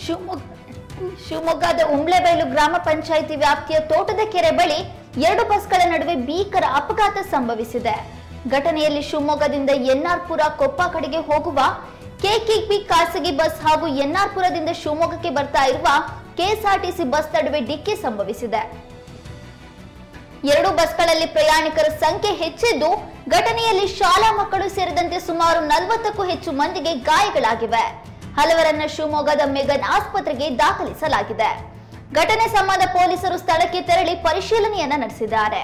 ಶಿವಮೊಗ್ಗ ಶಿವಮೊಗ್ಗದ ಉಂಬ್ಳೆಬೈಲು ಗ್ರಾಮ ಪಂಚಾಯಿತಿ ವ್ಯಾಪ್ತಿಯ ತೋಟದ ಕೆರೆ ಬಳಿ ಎರಡು ಬಸ್ಗಳ ನಡುವೆ ಭೀಕರ ಅಪಘಾತ ಸಂಭವಿಸಿದೆ ಘಟನೆಯಲ್ಲಿ ಶಿವಮೊಗ್ಗದಿಂದ ಎನ್ಆರ್ಪುರ ಕೊಪ್ಪ ಕಡೆಗೆ ಹೋಗುವ ಕೆಕೆಪಿ ಖಾಸಗಿ ಬಸ್ ಹಾಗೂ ಎನ್ಆರ್ಪುರದಿಂದ ಶಿವಮೊಗ್ಗಕ್ಕೆ ಬರ್ತಾ ಇರುವ ಕೆಎಸ್ಆರ್ಟಿಸಿ ಬಸ್ ನಡುವೆ ಡಿಕ್ಕಿ ಸಂಭವಿಸಿದೆ ಎರಡು ಬಸ್ಗಳಲ್ಲಿ ಪ್ರಯಾಣಿಕರ ಸಂಖ್ಯೆ ಹೆಚ್ಚಿದ್ದು ಘಟನೆಯಲ್ಲಿ ಶಾಲಾ ಮಕ್ಕಳು ಸೇರಿದಂತೆ ಸುಮಾರು ನಲವತ್ತಕ್ಕೂ ಹೆಚ್ಚು ಮಂದಿಗೆ ಗಾಯಗಳಾಗಿವೆ ಹಲವರನ್ನ ಶಿವಮೊಗ್ಗದ ಮೆಗನ್ ಆಸ್ಪತ್ರೆಗೆ ದಾಖಲಿಸಲಾಗಿದೆ ಘಟನೆ ಸಂಬಂಧ ಪೊಲೀಸರು ಸ್ಥಳಕ್ಕೆ ತೆರಳಿ ಪರಿಶೀಲನೆಯನ್ನ ನಡೆಸಿದ್ದಾರೆ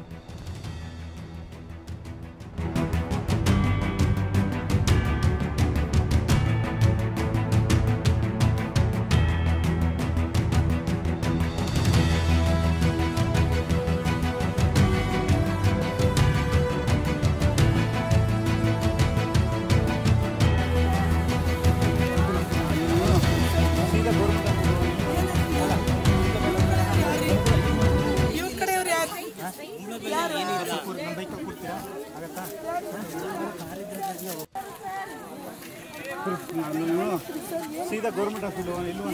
ಇವ್ರ ಕಡೆಯವ್ರು ಯಾರು ಸೀದಾ ಗೌರ್ಮೆಂಟ್ ಹಾಸ್ಪಿಟಲ್ ಇಲ್ವ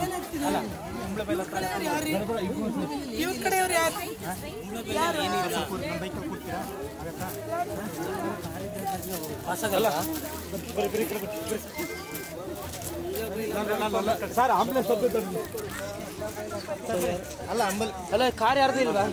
ಇವ್ರ ಕಡೆಯವ್ರು ಯಾರು ಸರ್ ಆಂಬುಲೆನ್ಸ್ ಅಲ್ಲ ಅಂಬಲ್ ಅಲ್ಲ ಕಾರ್ ಯಾರ್ದು ಇಲ್ವಾ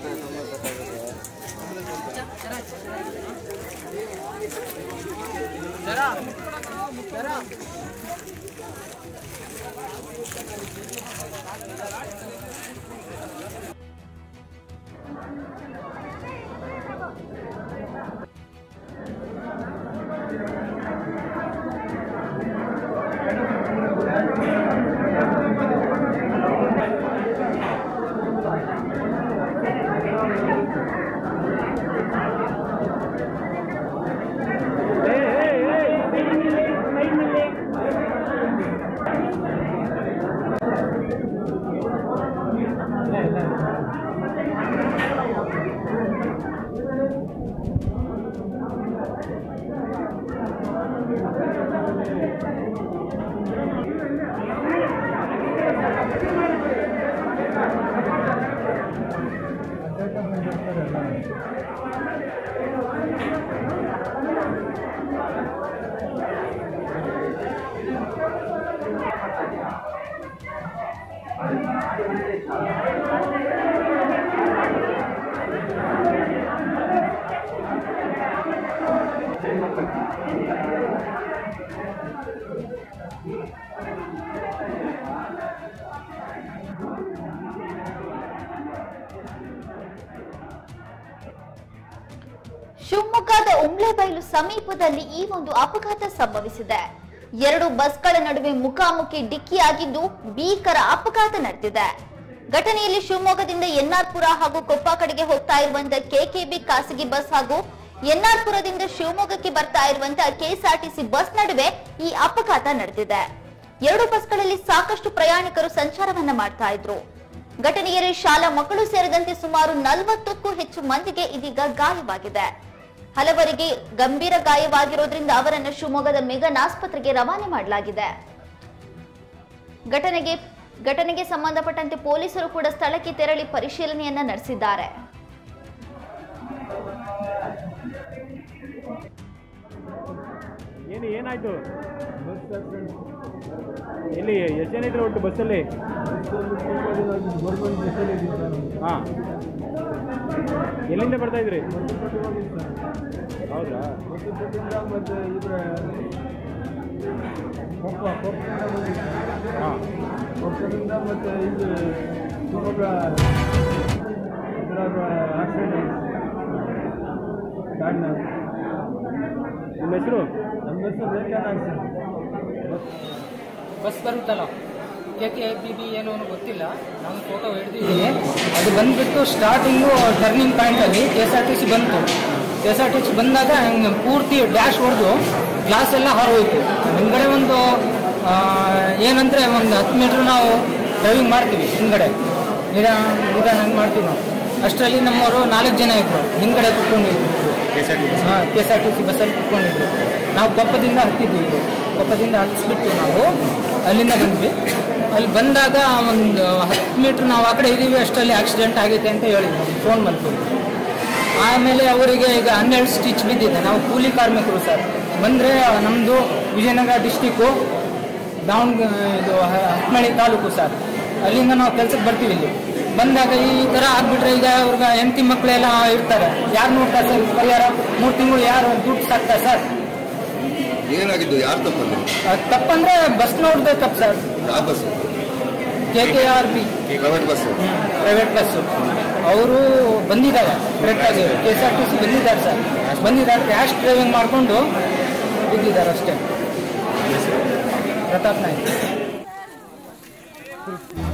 ಶಿವಮೊಗ್ಗದ ಉಂಬ್ಳೆಬೈಲು ಸಮೀಪದಲ್ಲಿ ಈ ಒಂದು ಅಪಘಾತ ಸಂಭವಿಸಿದೆ ಎರಡು ಬಸ್ಗಳ ನಡುವೆ ಮುಖಾಮುಖಿ ಡಿಕ್ಕಿಯಾಗಿದ್ದು ಭೀಕರ ಅಪಘಾತ ನಡೆದಿದೆ ಘಟನೆಯಲ್ಲಿ ಶಿವಮೊಗ್ಗದಿಂದ ಎನ್ಆರ್ಪುರ ಹಾಗೂ ಕೊಪ್ಪ ಕಡೆಗೆ ಹೋಗ್ತಾ ಇರುವಂತಹ ಕೆಕೆಬಿ ಖಾಸಗಿ ಬಸ್ ಹಾಗೂ ಎನ್ಆರ್ಪುರದಿಂದ ಶಿವಮೊಗ್ಗಕ್ಕೆ ಬರ್ತಾ ಇರುವಂತಹ ಕೆಎಸ್ಆರ್ಟಿಸಿ ಬಸ್ ನಡುವೆ ಈ ಅಪಘಾತ ನಡೆದಿದೆ ಎರಡು ಬಸ್ಗಳಲ್ಲಿ ಸಾಕಷ್ಟು ಪ್ರಯಾಣಿಕರು ಸಂಚಾರವನ್ನ ಮಾಡ್ತಾ ಇದ್ರು ಘಟನೆಯಲ್ಲಿ ಶಾಲಾ ಮಕ್ಕಳು ಸೇರಿದಂತೆ ಸುಮಾರು ನಲವತ್ತಕ್ಕೂ ಹೆಚ್ಚು ಮಂದಿಗೆ ಇದೀಗ ಗಾಯವಾಗಿದೆ ಹಲವರಿಗೆ ಗಂಭೀರ ಗಾಯವಾಗಿರೋದ್ರಿಂದ ಅವರನ್ನು ಶಿವಮೊಗ್ಗದ ಮೆಗನ್ ಆಸ್ಪತ್ರೆಗೆ ರವಾನೆ ಮಾಡಲಾಗಿದೆ ಘಟನೆಗೆ ಘಟನೆಗೆ ಸಂಬಂಧಪಟ್ಟಂತೆ ಪೊಲೀಸರು ಕೂಡ ಸ್ಥಳಕ್ಕೆ ತೆರಳಿ ಪರಿಶೀಲನೆಯನ್ನ ನಡೆಸಿದ್ದಾರೆ ಏನು ಏನಾಯ್ತು ಎಲ್ಲಿ ಎಷ್ಟು ಜನ ಇದ್ರು ಒಟ್ಟು ಬಸ್ಸಲ್ಲಿ ಹಾಂ ಎಲ್ಲಿಂದ ಬರ್ತಾ ಇದ್ರಿ ಹೌದಾ ಮತ್ತೆ ಇದ್ರೆ ಕೊಪ್ಪ ಕೊಪ್ಪದಿಂದ ಬಂದಿದ್ದು ಹಾಂ ಕೊಪ್ಪದಿಂದ ಮತ್ತೆ ಇದು ಶಿವಮೊಗ್ಗ ಇದ್ರಾಗ ಆಕ್ಸಿಡೆಂಟ್ ಕಾಡಿನ ನಿಮ್ಮ ಹೆಸರು ನಮ್ಮ ಹೆಸರು ರೇಖಾನ್ ಆಕ್ಸಿಡೆಂಟ್ ಬಸ್ ಬರುತ್ತಲ್ಲ ಕೆ ಕೆ ಬಿ ಬಿ ಏನು ಅನ್ನೋ ಗೊತ್ತಿಲ್ಲ ನಾನು ಫೋಟೋ ಹಿಡ್ದಿದ್ದೀನಿ ಅದು ಬಂದ್ಬಿಟ್ಟು ಸ್ಟಾರ್ಟಿಂಗು ಟರ್ನಿಂಗ್ ಪಾಯಿಂಟಲ್ಲಿ K S R T C ಬಂತು K S R T C ಬಂದಾಗ ಹಂಗೆ ಪೂರ್ತಿ ಡ್ಯಾಶ್ ಹೊಡೆದು ಗ್ಲಾಸ್ ಎಲ್ಲ ಹೊರಹೋಯ್ತು ಹಿಂದ್ಗಡೆ ಒಂದು ಆ, ಏನಂದ್ರೆ ಒಂದು ಹತ್ತು ಮೀಟ್ರ್ ನಾವು ಡ್ರೈವಿಂಗ್ ಮಾಡ್ತೀವಿ ಹಿಂದ್ಗಡೆ ನಿಧಾನ ನಿಧಾನ ಹಂಗೆ ಮಾಡ್ತೀವಿ ನಾವು ಅಷ್ಟರಲ್ಲಿ ನಮ್ಮವರು ನಾಲ್ಕು ಜನ ಇದ್ರು ಹಿಂದ್ಗಡೆ ಕುತ್ಕೊಂಡಿದ್ರು ಹಾಂ K S R T C ಬಸ್ಸಲ್ಲಿ ಕುತ್ಕೊಂಡಿದ್ರು ನಾವು ಕೊಪ್ಪದಿಂದ ಹತ್ತಿದ್ವಿ ಇದು ಕೊಪ್ಪದಿಂದ ಹತ್ತಿಸ್ಬಿಟ್ಟು ನಾವು ಅಲ್ಲಿಂದ ಬಂದ್ವಿ ಅಲ್ಲಿ ಬಂದಾಗ ಒಂದು ಹತ್ತು ಮೀಟ್ರ್ ನಾವು ಆ ಕಡೆ ಇದ್ದೀವಿ ಅಷ್ಟರಲ್ಲಿ ಆಕ್ಸಿಡೆಂಟ್ ಆಗೈತೆ ಅಂತ ಹೇಳಿದ್ರು ಫೋನ್ ಬಂತು ಆಮೇಲೆ ಅವರಿಗೆ ಈಗ ಹನ್ನೆರಡು ಸ್ಟಿಚ್ ಬಿದ್ದಿದೆ ನಾವು ಕೂಲಿ ಕಾರ್ಮಿಕರು ಸರ್ ಬಂದರೆ ನಮ್ಮದು ವಿಜಯನಗರ ಡಿಸ್ಟಿಕ್ಕು ದಾವಣ ಇದು ಹ- ಹತ್ಮಳಿ ತಾಲೂಕು ಸರ್ ಅಲ್ಲಿಂದ ನಾವು ಕೆಲ್ಸಕ್ಕೆ ಬರ್ತೀವಿ ಇಲ್ಲಿ ಬಂದಾಗ ಈ ಥರ ಆಗ್ಬಿಟ್ರೆ ಈಗ ಅವ್ರಿಗೆ ಹೆಂಡತಿ ಮಕ್ಕಳೆಲ್ಲ ಇರ್ತಾರೆ ಯಾರು ನೋಡ್ತಾರೆ ಸರ್ ಪರಿಹಾರ ಮೂರು ತಿಂಗಳು ಯಾರು ದುಡ್ಡು ಸಾಕ್ತಾರೆ ಸರ್ ಏನಾಗಿದ್ದು ಯಾರು ತಪ್ಪಲ್ಲಿ ಅದ್ ತಪ್ಪಂದ್ರೆ ಬಸ್ ನೋಡ್ದೆ ತಪ್ಪು ಸರ್ ಯಾವ bus K K R B private bus private bus ಅವರು ಬಂದಿದ್ದಾರೆ ಕರೆಕ್ಟಾಗಿ K S R T C ಬಂದಿದ್ದಾರೆ ಸರ್ ಬಂದಿದ್ದಾರೆ ರ್ಯಾಶ್ ಡ್ರೈವಿಂಗ್ ಮಾಡಿಕೊಂಡು ಬಿದ್ದಿದ್ದಾರೆ ಅಷ್ಟೇ ಪ್ರತಾಪ್ ನಾಯ್ಕ